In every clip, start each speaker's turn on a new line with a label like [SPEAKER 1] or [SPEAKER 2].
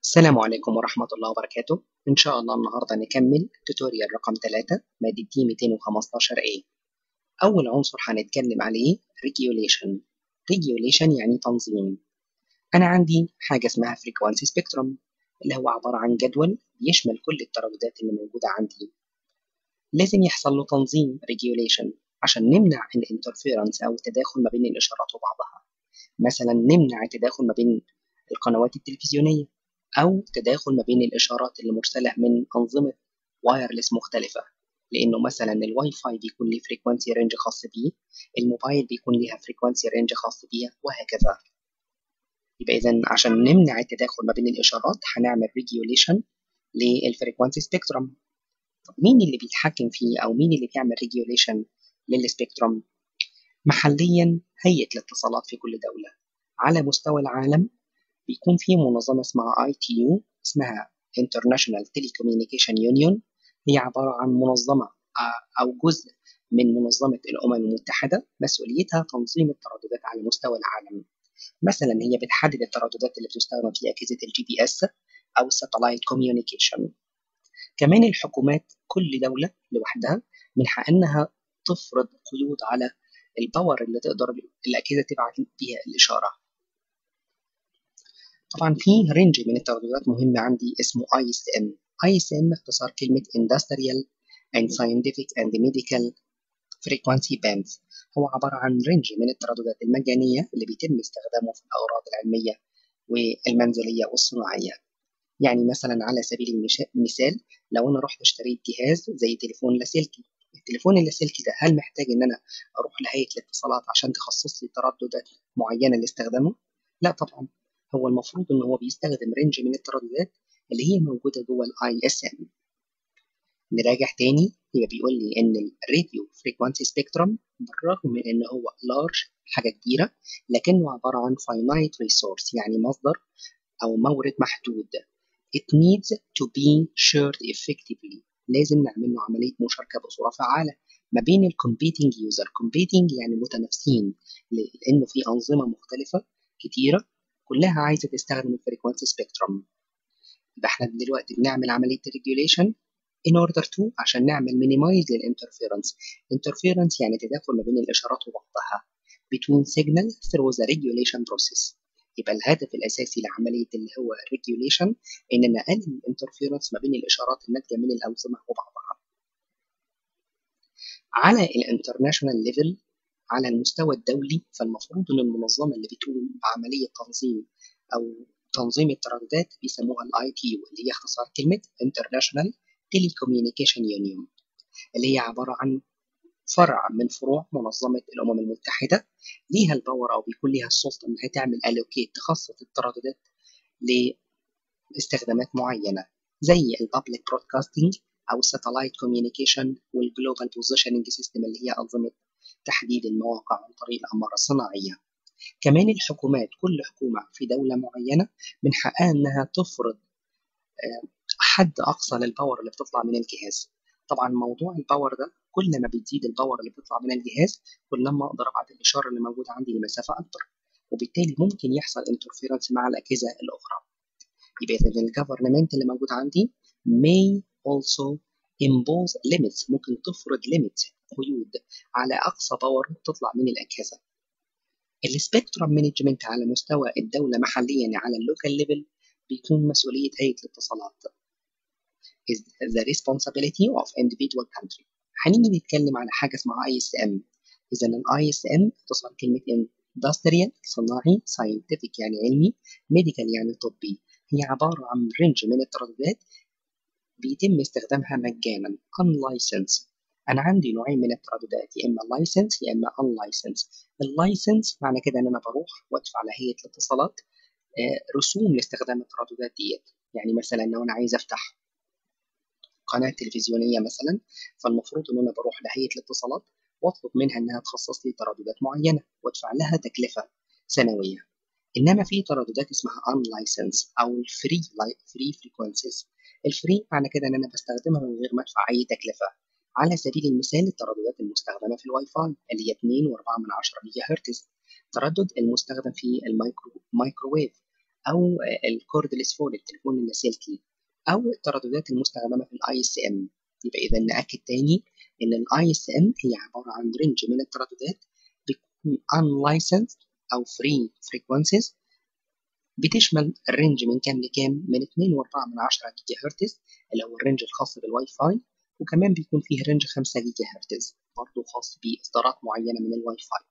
[SPEAKER 1] السلام عليكم ورحمة الله وبركاته إن شاء الله النهاردة نكمل توتوريال رقم 3 مادة تي 215A أول عنصر هنتكلم عليه regulation regulation يعني تنظيم أنا عندي حاجة اسمها frequency spectrum اللي هو عبارة عن جدول بيشمل كل الترددات اللي موجودة عندي لازم يحصل له تنظيم regulation عشان نمنع الانترفيرنس أو التداخل ما بين الإشارات وبعضها مثلا نمنع التداخل ما بين القنوات التلفزيونية أو تداخل ما بين الإشارات اللي مرسلة من أنظمة وايرلس مختلفة لأنه مثلا الواي فاي بيكون ليه فريكونسي رينج خاص بيه الموبايل بيكون ليها فريكونسي رينج خاص بيها وهكذا يبقى إذا عشان نمنع التداخل ما بين الإشارات هنعمل ريجيوليشن للفريكونسي سبيكترم طب مين اللي بيتحكم فيه أو مين اللي بيعمل ريجيوليشن للسبيكترم محليا هيئة الاتصالات في كل دولة على مستوى العالم بيكون في منظمة اسمها ITU اسمها International Telecommunication Union هي عبارة عن منظمة أو جزء من منظمة الأمم المتحدة مسؤوليتها تنظيم الترددات على مستوى العالم مثلا هي بتحدد الترددات اللي بتستخدم في أجهزة الجي بي اس أو الساتلايت كوميونيكيشن كمان الحكومات كل دولة لوحدها من حق إنها تفرض قيود على الباور اللي تقدر الأجهزة تبعت بيها الإشارة طبعا في رينج من الترددات مهمة عندي اسمه ISM ISM اختصار كلمة Industrial and Scientific and Medical Frequency Bands هو عبارة عن رينج من الترددات المجانية اللي بيتم استخدامه في الأغراض العلمية والمنزلية والصناعية يعني مثلا على سبيل المثال لو أنا رحت اشتريت جهاز زي تليفون لاسلكي التليفون اللاسلكي ده هل محتاج إن أنا أروح لهيئة الاتصالات عشان تخصص لي ترددات معينة لاستخدامه؟ لا طبعا هو المفروض ان هو بيستخدم رينج من الترددات اللي هي موجوده جوه الاي اس ام نراجع تاني يبقى بيقول لي ان الراديو فريكوانسي سبيكترم بالرغم من ان هو لارج حاجه كبيره لكنه عباره عن finite resource يعني مصدر او مورد محدود it needs to be shared effectively لازم نعمل له عمليه مشاركه بصوره فعاله ما بين الكومبيتنج يوزر كومبيتنج يعني متنافسين لانه في انظمه مختلفه كتيره كلها عايزه تستخدم الفريكوانسي سبيكترم يبقى احنا دلوقتي بنعمل عمليه ريجوليشن in order to عشان نعمل minimize للانترفيرنس interference يعني تداخل ما بين الاشارات وبعضها between signal through the regulation process يبقى الهدف الاساسي لعمليه اللي هو الريجوليشن ان نقلل الانترفيرنس ما بين الاشارات الناتجه من الانظمه وبعضها على الانترناشونال ليفل على المستوى الدولي فالمفروض ان المنظمه اللي بتقوم بعمليه تنظيم او تنظيم الترددات بيسموها الاي تي يو اللي هي اختصار كلمه International Telecommunication Union اللي هي عباره عن فرع من فروع منظمه الامم المتحده ليها الباور او بيكون ليها السلطه انها تعمل الوكيت تخصص الترددات لاستخدامات معينه زي البابليك برودكاستنج او الساتلايت كوميونيكيشن والجلوبال بوزيشننج سيستم اللي هي انظمه تحديد المواقع عن طريق الأقمار الصناعية كمان الحكومات كل حكومة في دولة معينة من حقها إنها تفرض حد أقصى للباور اللي بتطلع من الجهاز طبعا موضوع الباور ده كل ما بتزيد الباور اللي بتطلع من الجهاز كل ما أقدر أبعت الإشارة اللي موجودة عندي لمسافة أكبر وبالتالي ممكن يحصل انترفيرنس مع الأجهزة الأخرى يبقى إذا الجفرمنت اللي موجود عندي may also impose limits ممكن تفرض limits قيود على اقصى باور تطلع من الاجهزه السبيكترم مانجمنت على مستوى الدوله محليا على اللوكال ليفل بيكون مسؤوليه هيئه الاتصالات is the responsibility of individual country هنيجي نتكلم على حاجه اسمها ISM اذا الاي اس ام اختصار كلمه industrial صناعي scientific يعني علمي medical يعني طبي هي عباره عن رينج من الترددات بيتم استخدامها مجانا unlicensed انا عندي نوعين من الترددات يا اما لايسنس يا اما ان لايسنس اللايسنس معنى كده ان انا بروح وادفع لهيئه الاتصالات رسوم لاستخدام الترددات ديت يعني مثلا لو انا عايز افتح قناه تلفزيونيه مثلا فالمفروض ان انا بروح لهيئه الاتصالات واطلب منها انها تخصص لي ترددات معينه وادفع لها تكلفه سنويه انما في ترددات اسمها ان لايسنس او الفري فري فريكونسيز الفري معنى كده ان انا بستخدمها من غير ما ادفع اي تكلفه على سبيل المثال الترددات المستخدمة في الواي فاي اللي هي 2.4 من 10 جيجا هرتز التردد المستخدم في المايكرو مايكروويف أو الكوردلس فون التليفون اللاسلكي أو الترددات المستخدمة في الاي اس ام يبقى إذا نأكد تاني إن الاي اس ام هي عبارة عن رينج من الترددات بتكون unlicensed أو free frequencies بتشمل الرينج من كام لكام من 2.4 من 10 جيجا هرتز اللي هو الرينج الخاص بالواي فاي وكمان بيكون فيه رينج 5 جيجا هرتز برضه خاص بإصدارات معينة من الواي فاي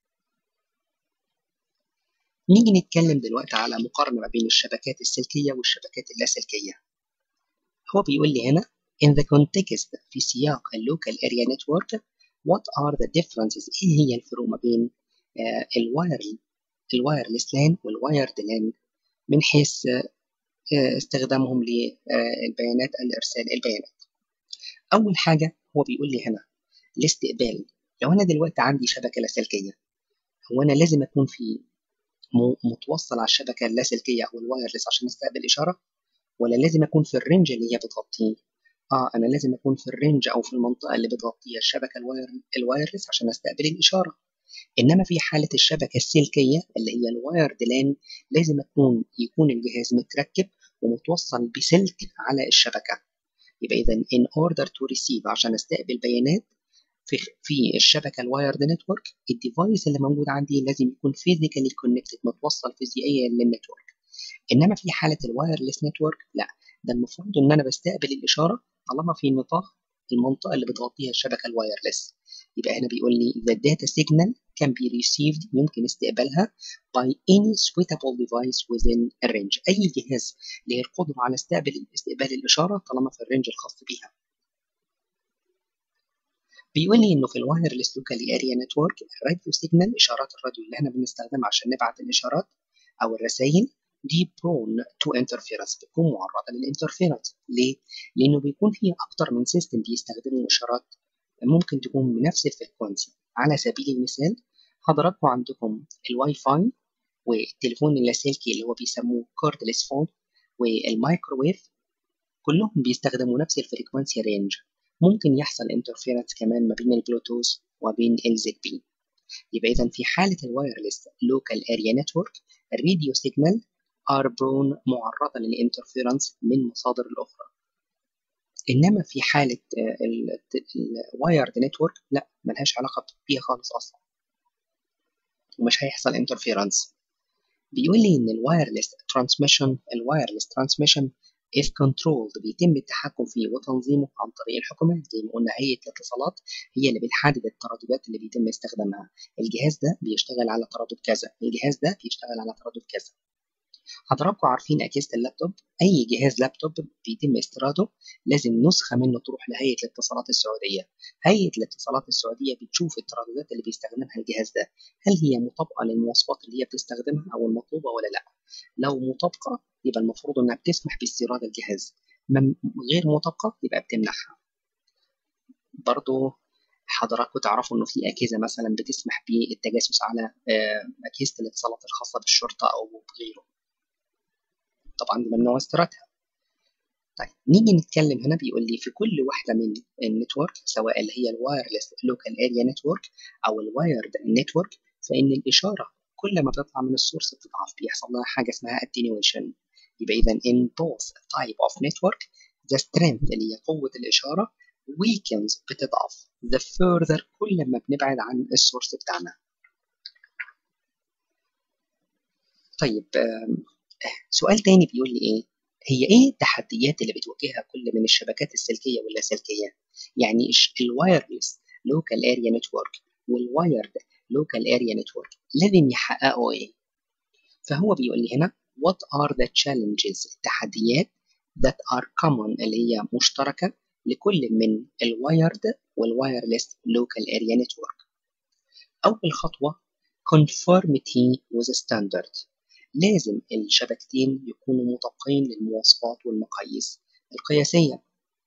[SPEAKER 1] نيجي نتكلم دلوقتي على مقارنة ما بين الشبكات السلكية والشبكات اللاسلكية هو بيقول لي هنا in the context في سياق اللوكال اريا نتورك what are the differences ايه هي الفروق ما بين آه الواير الوايرلس لان والوايرد لان من حيث آه استخدامهم للبيانات الارسال البيانات اول حاجة هو بيقول لي هنا الاستقبال لو انا دلوقتي عندي شبكة لاسلكية هو انا لازم اكون في متوصل على الشبكة اللاسلكية أو الوايرلس عشان استقبل إشارة ولا لازم أكون في الرينج اللي هي بتغطيه؟ آه أنا لازم أكون في الرينج أو في المنطقة اللي بتغطيها الشبكة الواير الوايرلس عشان أستقبل الإشارة إنما في حالة الشبكة السلكية اللي هي الوايرد لان لازم أكون يكون الجهاز متركب ومتوصل بسلك على الشبكة يبقى إذا in order to receive عشان أستقبل بيانات في في الشبكه الوايرد نتورك الديفايس اللي موجود عندي لازم يكون فيزيكالي كونكتد متوصل فيزيائيا للنتورك انما في حاله الوايرلس نتورك لا ده المفروض ان انا بستقبل الاشاره طالما في نطاق المنطقه اللي بتغطيها الشبكه الوايرلس يبقى هنا بيقول لي the data signal can be received يمكن استقبالها by any suitable device within a range اي جهاز له القدره على استقبال استقبال الاشاره طالما في الرينج الخاص بيها بيقول لي انه في الوايرلس لوكال اريا نتورك الراديو سيجنال اشارات الراديو اللي احنا بنستخدمها عشان نبعت الاشارات او الرسائل دي برون تو انترفيرنس بتكون معرضه للانترفيرنس ليه؟ لانه بيكون فيه اكتر من سيستم بيستخدموا اشارات ممكن تكون بنفس الفريكونسي على سبيل المثال حضراتكم عندكم الواي فاي والتليفون اللاسلكي اللي هو بيسموه كوردلس فون والمايكروويف كلهم بيستخدموا نفس الفريكونسي رينج ممكن يحصل انترفيرنس كمان ما بين البلوتوث وبين الزد بي يبقى اذا في حاله الوايرلس لوكال اريا نتورك الراديو سيجنال ار برون معرضه للانترفيرنس من مصادر الاخرى انما في حاله الوايرد نتورك لا ملهاش علاقه بيها خالص اصلا ومش هيحصل انترفيرنس بيقول لي ان الوايرلس ترانسميشن الوايرلس ترانسميشن if controlled بيتم التحكم فيه وتنظيمه عن طريق الحكومات زي ما قلنا هيئة الاتصالات هي اللي بتحدد الترددات اللي بيتم استخدامها الجهاز ده بيشتغل على تردد كذا الجهاز ده بيشتغل على تردد كذا حضراتكم عارفين أجهزة اللابتوب أي جهاز لابتوب بيتم استيراده لازم نسخة منه تروح لهيئة الاتصالات السعودية هيئة الاتصالات السعودية بتشوف الترددات اللي بيستخدمها الجهاز ده هل هي مطابقة للمواصفات اللي هي بتستخدمها أو المطلوبة ولا لأ لو مطابقة يبقى المفروض إنها بتسمح باستيراد الجهاز غير مطابقة يبقى بتمنعها برضو حضراتكم تعرفوا انه في اجهزه مثلا بتسمح بالتجسس على اجهزه الاتصالات الخاصه بالشرطه او بغيره طبعا دي ممنوع استيرادها طيب نيجي نتكلم هنا بيقول لي في كل واحده من النتورك سواء اللي هي الوايرلس لوكال اريا نتورك او الوايرد نتورك فان الاشاره كل ما بتطلع من السورس بتضعف بيحصل لها حاجه اسمها attenuation يبقى اذا in both type of network the strength اللي هي قوه الاشاره weakens بتضعف the further كل ما بنبعد عن السورس بتاعنا طيب سؤال تاني بيقول لي ايه هي ايه التحديات اللي بتواجهها كل من الشبكات السلكيه واللاسلكيه يعني الوايرلس لوكال اريا نتورك والوايرد لوكال اريا نتورك لازم يحققوا ايه فهو بيقول لي هنا what are the challenges التحديات that are common اللي هي مشتركه لكل من الوايرد والوايرلس لوكال اريا نتورك اول خطوه conformity with standard لازم الشبكتين يكونوا مطابقين للمواصفات والمقاييس القياسية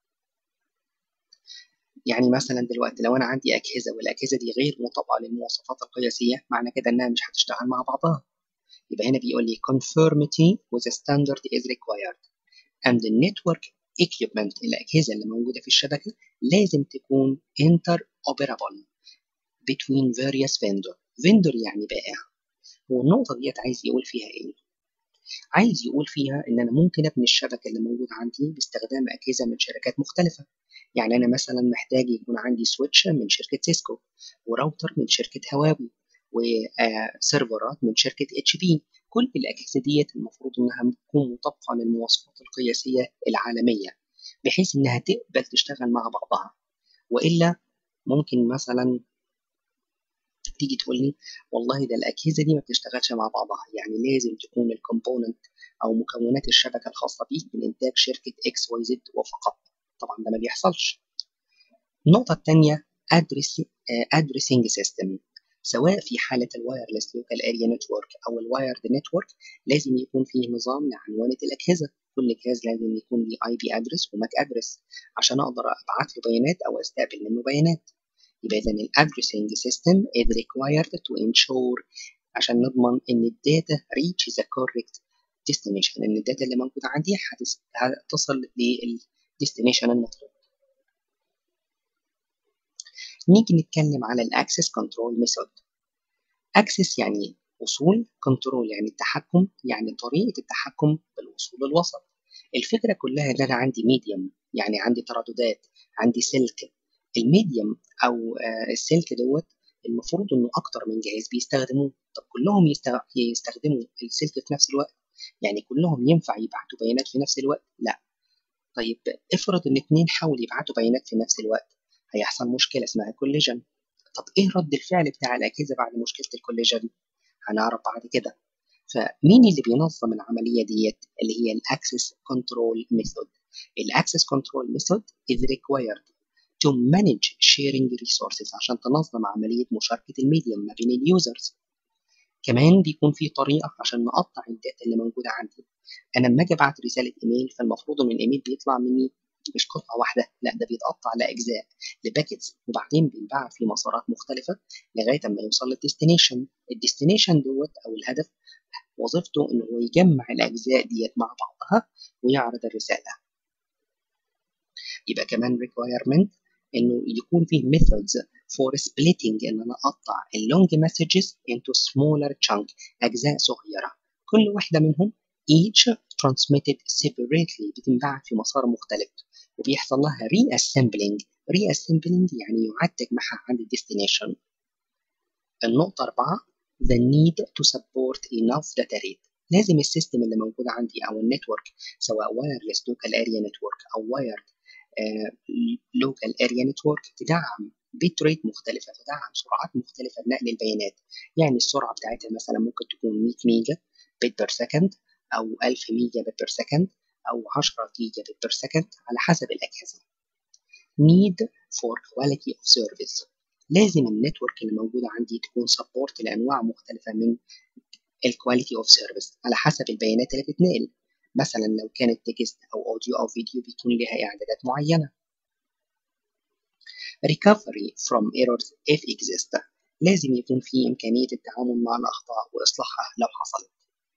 [SPEAKER 1] يعني مثلا دلوقتي لو أنا عندي أجهزة والأجهزة دي غير مطابقة للمواصفات القياسية معنى كده إنها مش هتشتغل مع بعضها يبقى هنا بيقول لي conformity with a standard is required and the network equipment الأجهزة اللي موجودة في الشبكة لازم تكون interoperable between various vendor vendor يعني بائع هو النقطة ديت عايز يقول فيها إيه؟ عايز يقول فيها ان انا ممكن ابني الشبكه اللي موجوده عندي باستخدام اجهزه من شركات مختلفه يعني انا مثلا محتاج يكون عندي سويتش من شركه سيسكو وراوتر من شركه هواوي وسيرفرات من شركه اتش بي كل الاجهزه ديت المفروض انها تكون مطابقه للمواصفات القياسيه العالميه بحيث انها تقبل تشتغل مع بعضها والا ممكن مثلا تيجي تقول لي والله ده الاجهزه دي ما بتشتغلش مع بعضها يعني لازم تكون الكومبوننت او مكونات الشبكه الخاصه بيك من انتاج شركه اكس واي زد وفقط طبعا ده ما بيحصلش النقطه الثانيه ادريسنج سيستم سواء في حالة الوايرلس لوكال اريا نتورك أو الوايرد نتورك لازم يكون فيه نظام لعنوانة الأجهزة كل جهاز لازم يكون ليه اي بي ادرس وماك ادرس عشان أقدر أبعت له بيانات أو أستقبل منه بيانات يبقى إذا الادرسنج سيستم is required to ensure عشان نضمن إن الداتا reach the correct destination إن الداتا اللي موجودة عندي هتصل للديستنيشن المطلوب نيجي نتكلم على الاكسس كنترول ميثود اكسس يعني وصول كنترول يعني التحكم يعني طريقه التحكم بالوصول الوسط الفكره كلها ان انا عندي ميديوم يعني عندي ترددات عندي سلك الميديوم او السلك دوت المفروض انه اكتر من جهاز بيستخدموه طب كلهم يستخدموا السلك في نفس الوقت يعني كلهم ينفع يبعتوا بيانات في نفس الوقت لا طيب افرض ان اتنين حاولوا يبعتوا بيانات في نفس الوقت هيحصل مشكلة اسمها كوليجن طب ايه رد الفعل بتاع الأجهزة بعد مشكلة الكوليجن هنعرف بعد كده فمين اللي بينظم العملية ديت اللي هي الأكسس كنترول ميثود الأكسس كنترول ميثود is required to manage sharing resources عشان تنظم عملية مشاركة الميديم ما بين اليوزرز كمان بيكون في طريقة عشان نقطع الداتا اللي موجودة عندي أنا لما أجي أبعت رسالة إيميل فالمفروض إن الإيميل بيطلع مني مش قطعة واحدة لا ده بيتقطع لأجزاء لباكتس وبعدين بينباع في مسارات مختلفة لغاية ما يوصل للديستنيشن الديستنيشن دوت أو الهدف وظيفته إن هو يجمع الأجزاء ديت مع بعضها ويعرض الرسالة يبقى كمان requirement إنه يكون فيه methods for splitting إن أنا أقطع اللونج messages into smaller chunk أجزاء صغيرة كل واحدة منهم each transmitted separately بتنبعت في مسار مختلف وبيحصل لها reassembling reassembling يعني يعاد تجميعها عند الديستنيشن النقطة أربعة the need to support enough data rate لازم السيستم اللي موجود عندي أو النتورك سواء wireless local area network أو wired uh, local area network تدعم بيت ريت مختلفة تدعم سرعات مختلفة لنقل البيانات يعني السرعة بتاعتها مثلا ممكن تكون 100 ميجا بت بير سكند أو 1000 ميجا بت بير سكند أو 10 جيجا بت بير سكند على حسب الأجهزة. Need for quality of service لازم النتورك اللي موجودة عندي تكون سبورت لأنواع مختلفة من الكواليتي اوف سيرفيس على حسب البيانات اللي بتتنقل مثلا لو كانت تكست أو أوديو أو فيديو بيكون لها إعدادات معينة. Recovery from errors if exist لازم يكون في إمكانية التعامل مع الأخطاء وإصلاحها لو حصلت.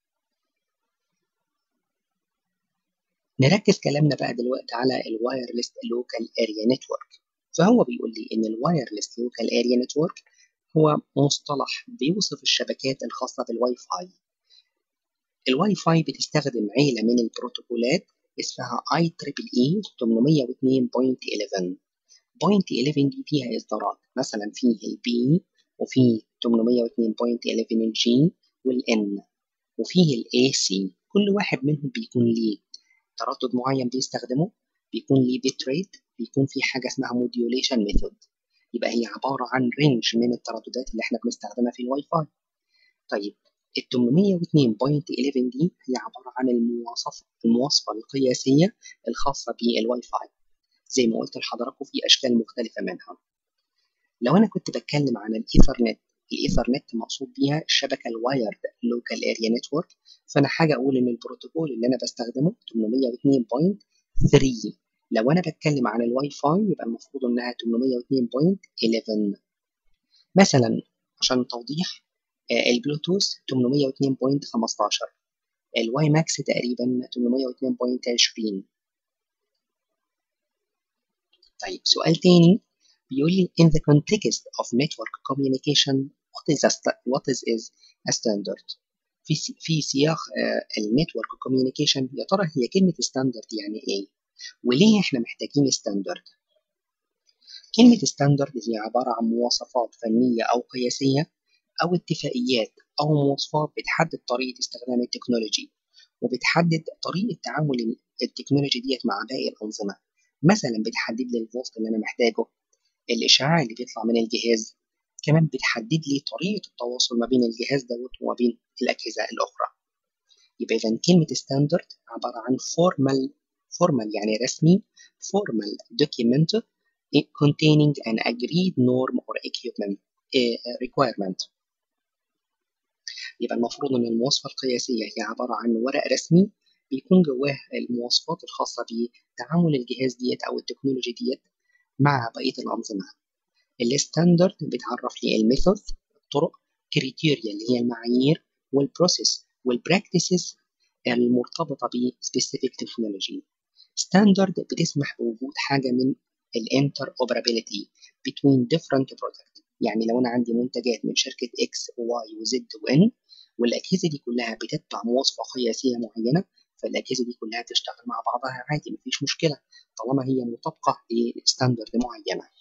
[SPEAKER 1] نركز كلامنا بقى دلوقتي على الوايرلس لوكال اريا نتورك فهو بيقول لي ان الوايرلس لوكال اريا نتورك هو مصطلح بيوصف الشبكات الخاصة بالواي فاي الواي فاي بتستخدم عيلة من البروتوكولات اسمها اي تريبل اي 802.11 بوينت 11 دي فيها اصدارات مثلا فيه البي وفيه 802.11 الجي والان وفيه الاي سي كل واحد منهم بيكون ليه تردد معين بيستخدمه بيكون ليه بيت ريت بيكون في حاجه اسمها موديوليشن ميثود يبقى هي عباره عن رينج من الترددات اللي احنا بنستخدمها في الواي فاي طيب ال 802.11 دي هي عباره عن المواصفه المواصفه القياسيه الخاصه بالواي فاي زي ما قلت لحضراتكم في اشكال مختلفه منها لو انا كنت بتكلم عن الايثرنت الايثرنت مقصود بيها الشبكه الوايرد لوكال اريا نتورك فانا حاجه اقول ان البروتوكول اللي انا بستخدمه 802.3 لو انا بتكلم عن الواي فاي يبقى المفروض انها 802.11 مثلا عشان توضيح البلوتوث 802.15 الواي ماكس تقريبا 802.20 طيب سؤال تاني بيقول لي in the context of network communication what is a what is is a standard في في سياق النتورك كوميونيكيشن يا ترى هي كلمه ستاندرد يعني ايه وليه احنا محتاجين ستاندرد كلمة ستاندرد هي عبارة عن مواصفات فنية أو قياسية أو اتفاقيات أو مواصفات بتحدد طريقة استخدام التكنولوجي وبتحدد طريقة تعامل التكنولوجي ديت مع باقي الأنظمة مثلا بتحدد لي الفولت اللي أنا محتاجه الإشعاع اللي بيطلع من الجهاز كمان بتحدد لي طريقة التواصل ما بين الجهاز دوت وما بين الأجهزة الأخرى يبقى إذا كلمة ستاندرد عبارة عن formal formal يعني رسمي formal document containing an agreed norm or equipment requirement يبقى المفروض ان المواصفة القياسية هي عبارة عن ورق رسمي بيكون جواه المواصفات الخاصة بتعامل الجهاز ديت او التكنولوجي ديت مع بقية الأنظمة الستاندرد بتعرف لي الميثود الطرق كريتيريا اللي هي المعايير والبروسيس والبراكتسز المرتبطة ب specific technology ستاندرد بتسمح بوجود حاجة من الانتر اوبرابيلتي between different products يعني لو انا عندي منتجات من شركه اكس وواي وزد وان والاجهزه دي كلها بتتبع مواصفه قياسيه معينه فالاجهزه دي كلها تشتغل مع بعضها عادي مفيش مشكله طالما هي مطابقه لستاندرد معينه